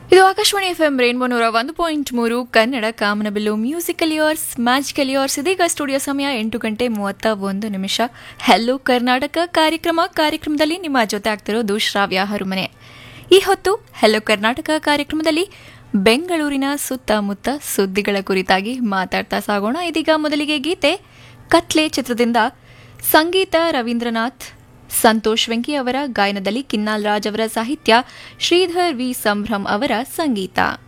ಇದು Akashvani F M rainbow ನೂರ ಒಂದು ಪಾಯಿಂಟ್ ಮೂರು ಕನ್ನಡ ಕಾಮನಬಿಲ್ಲು ಮ್ಯೂಸಿಕಲ್ ಇಯರ್ಸ್ ಮ್ಯಾಜಿಕಲ್ ಇಯರ್ಸ್ ಇದೀಗ ಸ್ಟುಡಿಯೋ ಸಮಯ ಎಂಟು ಗಂಟೆ ಮೂವತ್ತ ಒಂದು ನಿಮಿಷ ಹೆಲ್ಲೋ ಕರ್ನಾಟಕ ಕಾರ್ಯಕ್ರಮ ಕಾರ್ಯಕ್ರಮದಲ್ಲಿ ನಿಮ್ಮ ಜೊತೆ ಆಗ್ತಿರೋದು ಶ್ರಾವ್ಯ ಹರುಮನೆ ಈ ಹೊತ್ತು ಹೆಲ್ಲೋ ಕರ್ನಾಟಕ ಕಾರ್ಯಕ್ರಮದಲ್ಲಿ ಬೆಂಗಳೂರಿನ ಸುತ್ತಮುತ್ತ ಸುದ್ದಿಗಳ ಕುರಿತಾಗಿ ಮಾತಾಡ್ತಾ ಸಾಗೋಣ ಇದೀಗ ಮೊದಲಿಗೆ ಗೀತೆ ಕತ್ಲೆ ಚಿತ್ರದಿಂದ ಸಂಗೀತ ರವೀಂದ್ರನಾಥ್ ಸಂತೋಷ್ ವೆಂಕಿ ಅವರ ಗಾಯನದಲ್ಲಿ ಕಿನ್ನಾಲ್ ರಾಜ್ ಅವರ ಸಾಹಿತ್ಯ ಶ್ರೀಧರ್ ವಿ ಸಂಭ್ರಮ್ ಅವರ ಸಂಗೀತ